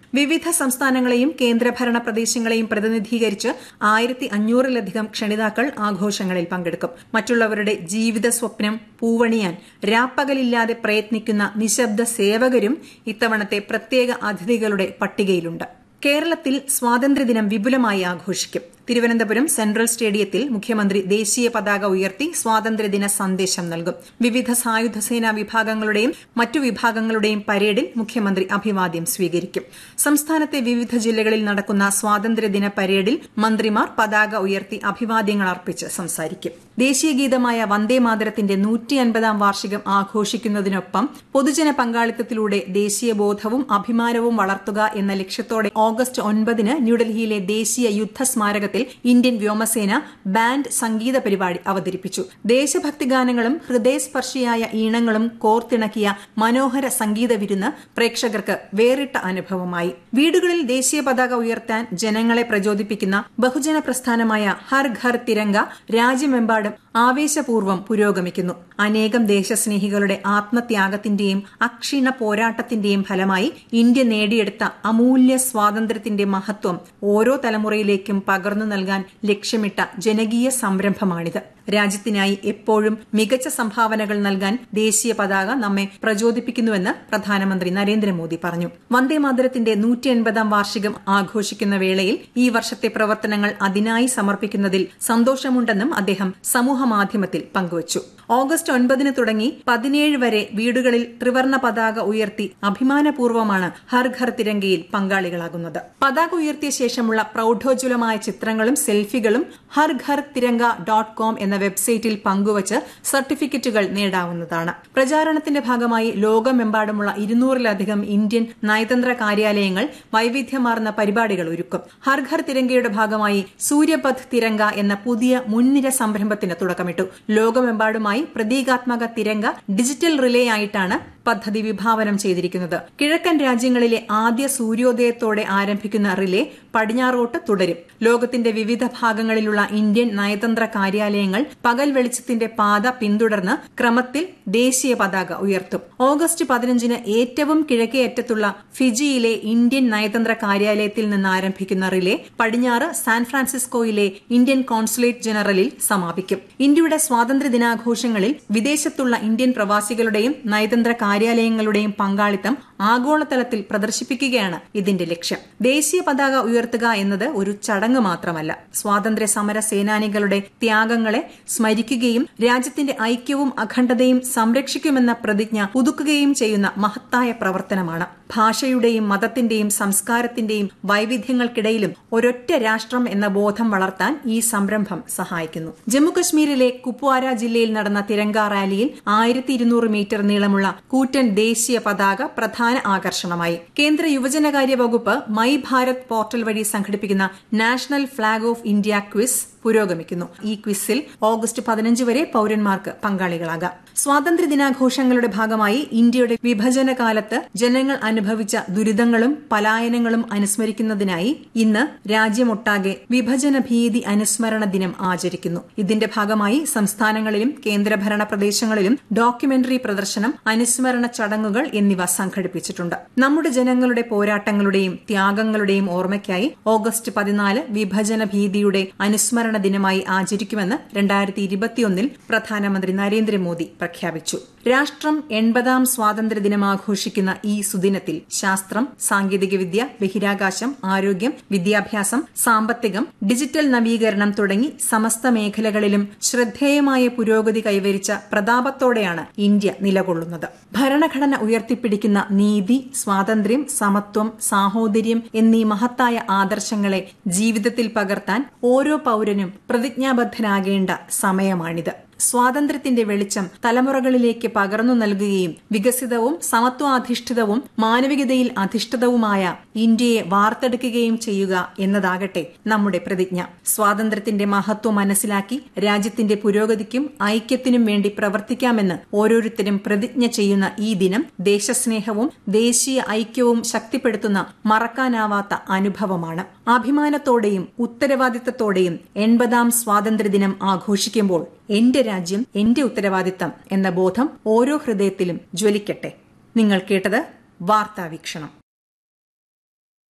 വിവിധ സംസ്ഥാനങ്ങളെയും കേന്ദ്രഭരണ പ്രദേശങ്ങളെയും പ്രതിനിധീകരിച്ച് ആയിരത്തി അഞ്ഞൂറിലധികം ക്ഷണിതാക്കൾ ആഘോഷങ്ങളിൽ പങ്കെടുക്കും മറ്റുള്ളവരുടെ ജീവിത സ്വപ്നം പൂവണിയാൻ രാപ്പകലില്ലാതെ പ്രയത്നിക്കുന്ന നിശബ്ദ സേവകരും ഇത്തവണത്തെ പ്രത്യേക അതിഥികളുടെ പട്ടികയിലുണ്ട് കേരളത്തിൽ സ്വാതന്ത്ര്യദിനം വിപുലമായി ആഘോഷിക്കും തിരുവനന്തപുരം സെൻട്രൽ സ്റ്റേഡിയത്തിൽ മുഖ്യമന്ത്രി ദേശീയ പതാക ഉയർത്തി സ്വാതന്ത്ര്യദിന സന്ദേശം നൽകും വിവിധ സായുധ സേനാ വിഭാഗങ്ങളുടെയും മറ്റു വിഭാഗങ്ങളുടെയും പരേഡിൽ മുഖ്യമന്ത്രി അഭിവാദ്യം സ്വീകരിക്കും സംസ്ഥാനത്തെ വിവിധ ജില്ലകളിൽ നടക്കുന്ന സ്വാതന്ത്ര്യദിന പരേഡിൽ മന്ത്രിമാർ പതാക ഉയർത്തി അഭിവാദ്യങ്ങൾ അർപ്പിച്ച് സംസാരിക്കും ദേശീയ ഗീതമായ വന്ദേമാതരത്തിന്റെ നൂറ്റി അൻപതാം വാർഷികം ആഘോഷിക്കുന്നതിനൊപ്പം പൊതുജന പങ്കാളിത്തത്തിലൂടെ ദേശീയ ബോധവും അഭിമാനവും വളർത്തുക എന്ന ലക്ഷ്യത്തോടെ ഓഗസ്റ്റ് ഒൻപതിന് ന്യൂഡൽഹിയിലെ ദേശീയ യുദ്ധ സ്മാരകത്തിൽ ഇന്ത്യൻ വ്യോമസേന ബാൻഡ് സംഗീത പരിപാടി അവതരിപ്പിച്ചു ദേശഭക്തി ഗാനങ്ങളും ഹൃദയസ്പർശിയായ ഈണങ്ങളും കോർത്തിണക്കിയ മനോഹര സംഗീത വിരുന്ന് പ്രേക്ഷകർക്ക് വേറിട്ട അനുഭവമായി വീടുകളിൽ ദേശീയ പതാക ഉയർത്താൻ ജനങ്ങളെ പ്രചോദിപ്പിക്കുന്ന ബഹുജന പ്രസ്ഥാനമായ ഹർ ഘർ തിരങ്ക രാജ്യമെമ്പാടും ആവേശപൂർവ്വം പുരോഗമിക്കുന്നു അനേകം ദേശസ്നേഹികളുടെ ആത്മത്യാഗത്തിന്റെയും അക്ഷീണ പോരാട്ടത്തിന്റെയും ഫലമായി ഇന്ത്യ നേടിയെടുത്ത അമൂല്യ സ്വാതന്ത്ര്യത്തിന്റെ മഹത്വം ഓരോ തലമുറയിലേക്കും പകർന്നു നൽകാൻ ലക്ഷ്യമിട്ട ജനകീയ സംരംഭമാണിത് രാജ്യത്തിനായി എപ്പോഴും മികച്ച സംഭാവനകൾ നൽകാൻ ദേശീയ പതാക നമ്മെ പ്രചോദിപ്പിക്കുന്നുവെന്ന് പ്രധാനമന്ത്രി നരേന്ദ്രമോദി പറഞ്ഞു വന്ദേമാതരത്തിന്റെ നൂറ്റി എൺപതാം വാർഷികം ആഘോഷിക്കുന്ന വേളയിൽ ഈ വർഷത്തെ പ്രവർത്തനങ്ങൾ അതിനായി സമർപ്പിക്കുന്നതിൽ സന്തോഷമുണ്ടെന്നും അദ്ദേഹം സമൂഹമാധ്യമത്തിൽ പങ്കുവച്ചു ഓഗസ്റ്റ് ഒൻപതിന് തുടങ്ങി പതിനേഴ് വരെ വീടുകളിൽ ത്രിവർണ പതാക ഉയർത്തി അഭിമാനപൂർവ്വമാണ് ഹർ ഘർ തിരങ്കയിൽ പങ്കാളികളാകുന്നത് പതാക ഉയർത്തിയ ശേഷമുള്ള പ്രൌഢോജ്വലമായ ചിത്രങ്ങളും സെൽഫികളും ഹർ ഘർ തിരങ്ക ഡോട്ട് കോം എന്ന വെബ്സൈറ്റിൽ പങ്കുവച്ച് സർട്ടിഫിക്കറ്റുകൾ നേടാവുന്നതാണ് പ്രചാരണത്തിന്റെ ഭാഗമായി ലോകമെമ്പാടുമുള്ള ഇരുന്നൂറിലധികം ഇന്ത്യൻ നയതന്ത്ര കാര്യാലയങ്ങൾ വൈവിധ്യമാർന്ന പരിപാടികൾ ഒരുക്കും ഹർ ഘർ തിരങ്കയുടെ ഭാഗമായി സൂര്യപഥ് തിരങ്ക എന്ന പുതിയ മുൻനിര സംരംഭത്തിന് തുടക്കമിട്ടു ലോകമെമ്പാടുമായി പ്രതീകാത്മക തിരങ്ക ഡിജിറ്റൽ റിലേ ആയിട്ടാണ് പദ്ധതി വിഭാവനം ചെയ്തിരിക്കുന്നത് കിഴക്കൻ രാജ്യങ്ങളിലെ ആദ്യ സൂര്യോദയത്തോടെ ആരംഭിക്കുന്ന റിലേ പടിഞ്ഞാറോട്ട് തുടരും ലോകത്തിന്റെ വിവിധ ഭാഗങ്ങളിലുള്ള ഇന്ത്യൻ നയതന്ത്ര കാര്യാലയങ്ങൾ പകൽ വെളിച്ചത്തിന്റെ പാത പിന്തുടർന്ന് ക്രമത്തിൽ ദേശീയ പതാക ഉയർത്തും ഓഗസ്റ്റ് പതിനഞ്ചിന് ഏറ്റവും കിഴക്കേ അറ്റത്തുള്ള ഫിജിയിലെ ഇന്ത്യൻ നയതന്ത്ര കാര്യാലയത്തിൽ നിന്ന് ആരംഭിക്കുന്ന റിലേ പടിഞ്ഞാറ് സാൻ ഫ്രാൻസിസ്കോയിലെ ഇന്ത്യൻ കോൺസുലേറ്റ് ജനറലിൽ സമാപിക്കും ഇന്ത്യയുടെ സ്വാതന്ത്ര്യ ദിനാഘോഷങ്ങളിൽ വിദേശത്തുള്ള ഇന്ത്യൻ പ്രവാസികളുടെയും നയതന്ത്ര കാര്യാലയങ്ങളുടെയും പങ്കാളിത്തം ആഗോളതലത്തിൽ പ്രദർശിപ്പിക്കുകയാണ് ഇതിന്റെ ലക്ഷ്യം ദേശീയ പതാക ഉയർത്തുക എന്നത് ഒരു ചടങ്ങ് മാത്രമല്ല സ്വാതന്ത്ര്യ സമര സേനാനികളുടെ ത്യാഗങ്ങളെ സ്മരിക്കുകയും രാജ്യത്തിന്റെ ഐക്യവും അഖണ്ഡതയും സംരക്ഷിക്കുമെന്ന പ്രതിജ്ഞ പുതുക്കുകയും ചെയ്യുന്ന മഹത്തായ പ്രവർത്തനമാണ് ഭാഷയുടെയും മതത്തിന്റെയും സംസ്കാരത്തിന്റെയും വൈവിധ്യങ്ങൾക്കിടയിലും ഒരൊറ്റ രാഷ്ട്രം എന്ന ബോധം വളർത്താൻ ഈ സംരംഭം സഹായിക്കുന്നു ജമ്മുകശ്മീരിലെ കുപ്വാര ജില്ലയിൽ നടന്ന തിരങ്ക റാലിയിൽ ആയിരത്തി ഇരുന്നൂറ് മീറ്റർ നീളമുള്ള കൂറ്റൻ ദേശീയ പതാക പ്രധാന ആകർഷണമായി കേന്ദ്ര യുവജനകാര്യ വകുപ്പ് മൈ ഭാരത് പോർട്ടൽ വഴി സംഘടിപ്പിക്കുന്ന national flag of India quiz പുരോഗമിക്കുന്നു ഈ ക്വിസിൽ ഓഗസ്റ്റ് പതിനഞ്ച് വരെ പൌരന്മാർക്ക് പങ്കാളികളാകാം സ്വാതന്ത്ര്യ ദിനാഘോഷങ്ങളുടെ ഭാഗമായി ഇന്ത്യയുടെ വിഭജന കാലത്ത് ജനങ്ങൾ അനുഭവിച്ച ദുരിതങ്ങളും പലായനങ്ങളും അനുസ്മരിക്കുന്നതിനായി ഇന്ന് രാജ്യമൊട്ടാകെ വിഭജന ഭീതി അനുസ്മരണ ദിനം ആചരിക്കുന്നു ഇതിന്റെ ഭാഗമായി സംസ്ഥാനങ്ങളിലും കേന്ദ്രഭരണ പ്രദേശങ്ങളിലും ഡോക്യുമെന്ററി പ്രദർശനം അനുസ്മരണ ചടങ്ങുകൾ എന്നിവ സംഘടിപ്പിച്ചിട്ടുണ്ട് നമ്മുടെ ജനങ്ങളുടെ പോരാട്ടങ്ങളുടെയും ത്യാഗങ്ങളുടെയും ഓർമ്മയ്ക്കായി ഓഗസ്റ്റ് പതിനാല് വിഭജന ഭീതിയുടെ അനുസ്മരണ ദിനമായി ആചരിക്കുമെന്ന് രണ്ടായിരത്തി ഇരുപത്തിയൊന്നിൽ പ്രധാനമന്ത്രി നരേന്ദ്രമോദി പ്രഖ്യാപിച്ചു രാഷ്ട്രം എൺപതാം സ്വാതന്ത്ര്യ ദിനം ആഘോഷിക്കുന്ന ഈ സുദിനത്തിൽ ശാസ്ത്രം സാങ്കേതികവിദ്യ ബഹിരാകാശം ആരോഗ്യം വിദ്യാഭ്യാസം സാമ്പത്തികം ഡിജിറ്റൽ നവീകരണം തുടങ്ങി സമസ്ത മേഖലകളിലും ശ്രദ്ധേയമായ പുരോഗതി കൈവരിച്ച പ്രതാപത്തോടെയാണ് ഇന്ത്യ നിലകൊള്ളുന്നത് ഭരണഘടന ഉയർത്തിപ്പിടിക്കുന്ന നീതി സ്വാതന്ത്ര്യം സമത്വം സാഹോദര്യം എന്നീ മഹത്തായ ആദർശങ്ങളെ ജീവിതത്തിൽ പകർത്താൻ ഓരോ പൌരനും പ്രതിജ്ഞാബദ്ധനാകേണ്ട സമയമാണിത് സ്വാതന്ത്ര്യത്തിന്റെ വെളിച്ചം തലമുറകളിലേക്ക് പകർന്നു നൽകുകയും വികസിതവും സമത്വാധിഷ്ഠിതവും മാനവികതയിൽ അധിഷ്ഠിതവുമായ ഇന്ത്യയെ വാർത്തെടുക്കുകയും ചെയ്യുക എന്നതാകട്ടെ നമ്മുടെ പ്രതിജ്ഞ സ്വാതന്ത്ര്യത്തിന്റെ മഹത്വം മനസ്സിലാക്കി രാജ്യത്തിന്റെ പുരോഗതിക്കും ഐക്യത്തിനും വേണ്ടി പ്രവർത്തിക്കാമെന്ന് ഓരോരുത്തരും പ്രതിജ്ഞ ചെയ്യുന്ന ഈ ദിനം ദേശസ്നേഹവും ദേശീയ ഐക്യവും ശക്തിപ്പെടുത്തുന്ന മറക്കാനാവാത്ത അനുഭവമാണ് അഭിമാനത്തോടെയും ഉത്തരവാദിത്തത്തോടെയും എൺപതാം സ്വാതന്ത്ര്യദിനം ആഘോഷിക്കുമ്പോൾ എന്റെ രാജ്യം എന്റെ ഉത്തരവാദിത്തം എന്ന ബോധം ഓരോ ഹൃദയത്തിലും ജ്വലിക്കട്ടെ നിങ്ങൾ കേട്ടത് വാർത്താവീക്ഷണം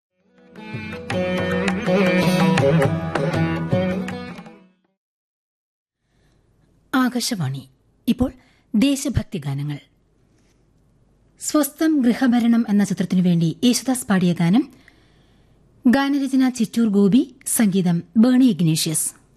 ആകാശവാണി ഇപ്പോൾ ദേശഭക്തി ഗാനങ്ങൾ സ്വസ്ഥം ഗൃഹഭരണം എന്ന ചിത്രത്തിനു വേണ്ടി യേശുദാസ് പാടിയ ഗാനം ഗാനരചന ചിറ്റൂർ ഗോപി സംഗീതം ബേണി ഇഗ്നേഷ്യസ്